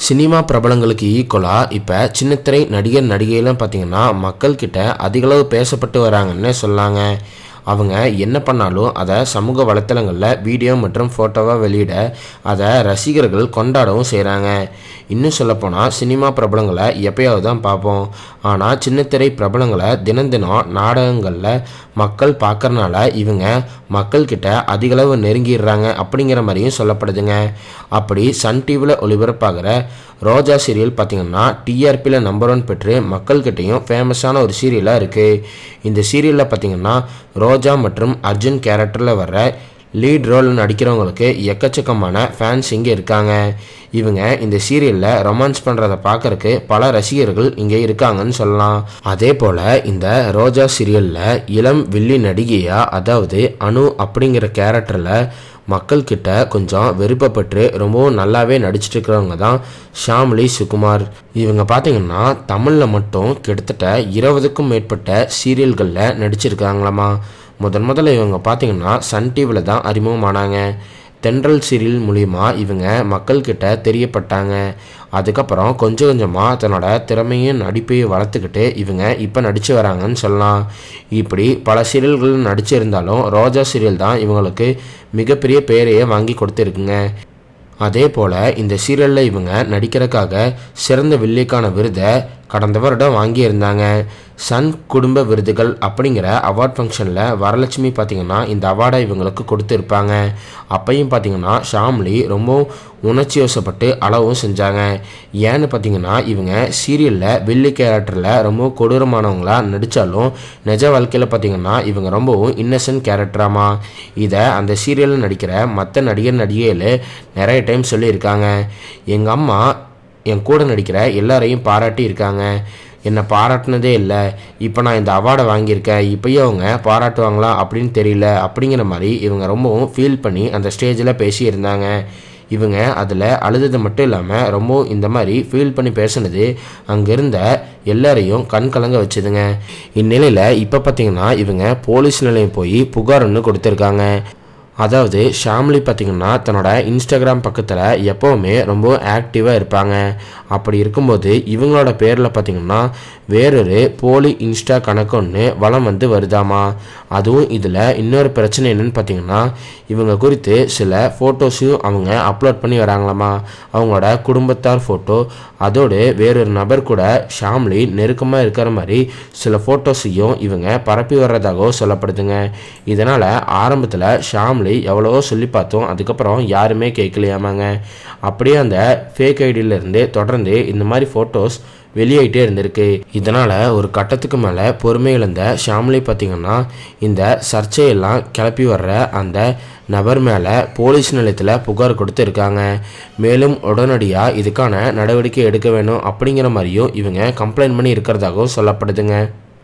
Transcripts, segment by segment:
cinema பிரபலங்களுக்கு ஈக்குவலாக இப்போ சின்னத்திரை நடிகர் நடிகைலாம் பார்த்தீங்கன்னா மக்கள்கிட்ட அதிகளவு பேசப்பட்டு வராங்கன்னு சொல்லாங்க அவங்க என்ன பண்ணாலும் அதை சமூக வலைத்தளங்களில் வீடியோ மற்றும் ஃபோட்டோவாக வெளியிட அதை ரசிகர்கள் கொண்டாடவும் செய்கிறாங்க இன்னும் சொல்லப்போனால் சினிமா பிரபலங்களை எப்பயாவது தான் பார்ப்போம் ஆனால் சின்னத்திரை பிரபலங்களை தினம் தினம் நாடகங்களில் மக்கள் பார்க்கறனால இவங்க மக்கள்கிட்ட அதிகளவு நெருங்கிடுறாங்க அப்படிங்கிற மாதிரியும் சொல்லப்படுதுங்க அப்படி சன் டிவியில் ஒளிபரப்பாகிற ரோஜா சீரியல் பார்த்திங்கன்னா டிஆர்பியில் நம்பர் ஒன் பெற்று மக்கள்கிட்டையும் ஃபேமஸான ஒரு சீரியலாக இருக்குது இந்த சீரியலில் பார்த்திங்கன்னா ரோஜா மற்றும் அர்ஜுன் கேரக்டரில் வர்ற லீட் ரோல் நடிக்கிறவங்களுக்கு எக்கச்சக்கமான ஃபேன்ஸ் இங்கே இருக்காங்க இவங்க இந்த சீரியலில் ரொமான்ஸ் பண்ணுறதை பார்க்கறக்கு பல ரசிகர்கள் இங்கே இருக்காங்கன்னு சொல்லலாம் அதே போல் இந்த ரோஜா சீரியலில் இளம் வில்லி நடிகையாக அதாவது அனு அப்படிங்கிற கேரக்டரில் மக்கள்கிட்ட கொஞ்சம் விருப்பப்பட்டு ரொம்பவும் நல்லாவே நடிச்சிட்டு இருக்கிறவங்க தான் ஷாம்லி சுகுமார் இவங்க பார்த்தீங்கன்னா தமிழில் மட்டும் கிட்டத்தட்ட இருபதுக்கும் மேற்பட்ட சீரியல்களில் நடிச்சிருக்காங்களாமா முதன் முதல்ல இவங்க பார்த்தீங்கன்னா சன் டிவியில் தான் அறிமுகமானாங்க தென்றல் சீரியல் மூலிமா இவங்க மக்கள்கிட்ட தெரியப்பட்டாங்க அதுக்கப்புறம் கொஞ்சம் கொஞ்சமாக தன்னோட திறமையும் நடிப்பையும் வளர்த்துக்கிட்டு இவங்க இப்போ நடித்து வராங்கன்னு சொல்லலாம் இப்படி பல சீரியல்கள் நடிச்சிருந்தாலும் ரோஜா சீரியல் தான் இவங்களுக்கு மிகப்பெரிய பேரையே வாங்கி கொடுத்துருக்குங்க அதே போல் இந்த சீரியலில் இவங்க நடிக்கிறதுக்காக சிறந்த வில்லிக்கான விருதை கடந்த வருடம் வாங்கியிருந்தாங்க சன் குடும்ப விருதுகள் அப்படிங்கிற அவார்ட் ஃபங்க்ஷனில் வரலட்சுமி பார்த்திங்கன்னா இந்த அவார்டை இவங்களுக்கு கொடுத்துருப்பாங்க அப்பையும் பார்த்திங்கன்னா ஷாம்லி ரொம்ப உணர்ச்சி வசப்பட்டு அளவும் செஞ்சாங்க ஏன்னு பார்த்தீங்கன்னா இவங்க சீரியலில் வில்லி கேரக்டரில் ரொம்ப கொடூரமானவங்களாக நடித்தாலும் நிஜ வாழ்க்கையில் பார்த்திங்கன்னா இவங்க ரொம்பவும் இன்னசென்ட் கேரக்டராமா இதை அந்த சீரியலில் நடிக்கிற மற்ற நடிகர் நடிகைகள் நிறைய டைம் சொல்லியிருக்காங்க எங்கள் அம்மா என் கூட நடிக்கிற எல்லாரையும் பாராட்டி இருக்காங்க என்னை பாராட்டினதே இல்லை இப்போ நான் இந்த அவார்டை வாங்கியிருக்கேன் இப்போயும் அவங்க பாராட்டுவாங்களா அப்படின்னு தெரியல அப்படிங்கிற மாதிரி இவங்க ரொம்பவும் ஃபீல் பண்ணி அந்த ஸ்டேஜில் பேசியிருந்தாங்க இவங்க அதில் அழுதது மட்டும் இல்லாமல் ரொம்ப இந்த மாதிரி ஃபீல் பண்ணி பேசுனது அங்கே இருந்த எல்லாரையும் கண் கலங்க வச்சுதுங்க இந்நிலையில் இப்போ பார்த்தீங்கன்னா இவங்க போலீஸ் நிலையம் போய் புகார் ஒன்று கொடுத்துருக்காங்க அதாவது ஷாம்லி பார்த்திங்கன்னா தன்னோட இன்ஸ்டாகிராம் பக்கத்தில் எப்போவுமே ரொம்ப ஆக்டிவாக இருப்பாங்க அப்படி இருக்கும்போது இவங்களோட பேரில் பார்த்திங்கன்னா வேறொரு போலி இன்ஸ்டா கணக்கு ஒன்று வளம் வந்து வருதாமா அதுவும் இதில் இன்னொரு பிரச்சனை என்னன்னு பார்த்தீங்கன்னா இவங்க குறித்து சில ஃபோட்டோஸையும் அவங்க அப்லோட் பண்ணி வராங்களாமா அவங்களோட குடும்பத்தார் ஃபோட்டோ அதோடு வேறொரு நபர் கூட ஷாம்லி நெருக்கமாக இருக்கிற மாதிரி சில ஃபோட்டோஸையும் இவங்க பரப்பி வர்றதாகவும் சொல்லப்படுதுங்க இதனால் ஆரம்பத்தில் ஷாம்லி எவ்வளவோ சொல்லி பார்த்தோம் அதுக்கப்புறம் யாருமே கேட்கலையாமாங்க அப்படியே அந்த ஃபேக் ஐடியிலேருந்து தொடர்ந்து இந்த மாதிரி ஃபோட்டோஸ் வெளியாயிட்டே இருந்திருக்கு இதனால் ஒரு கட்டத்துக்கு மேலே பொறுமை இழந்த ஷாம்லி பார்த்திங்கன்னா இந்த சர்ச்சையெல்லாம் கிளப்பி வர்ற அந்த நபர் மேலே போலீஸ் நிலையத்தில் புகார் கொடுத்துருக்காங்க மேலும் உடனடியாக இதுக்கான நடவடிக்கை எடுக்க வேணும் அப்படிங்கிற மாதிரியும் இவங்க கம்ப்ளைண்ட் பண்ணி இருக்கிறதாகவும் சொல்லப்படுதுங்க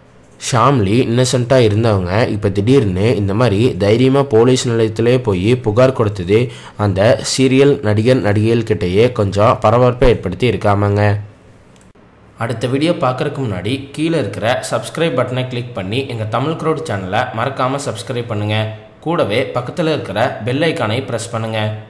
ஷாம்லி இன்னசென்ட்டாக இருந்தவங்க இப்போ திடீர்னு இந்த மாதிரி தைரியமாக போலீஸ் நிலையத்திலே போய் புகார் கொடுத்தது அந்த சீரியல் நடிகர் நடிகைகள்கிட்டயே கொஞ்சம் பரபரப்பை ஏற்படுத்தி இருக்காமங்க அடுத்த வீடியோ பார்க்குறதுக்கு முன்னாடி கீழே இருக்கிற சப்ஸ்கிரைப் பட்டனை கிளிக் பண்ணி எங்கள் தமிழ் க்ரோட் சேனலை மறக்காமல் சப்ஸ்கிரைப் பண்ணுங்கள் கூடவே பக்கத்தில் இருக்கிற பெல் ஐக்கானை ப்ரெஸ் பண்ணுங்கள்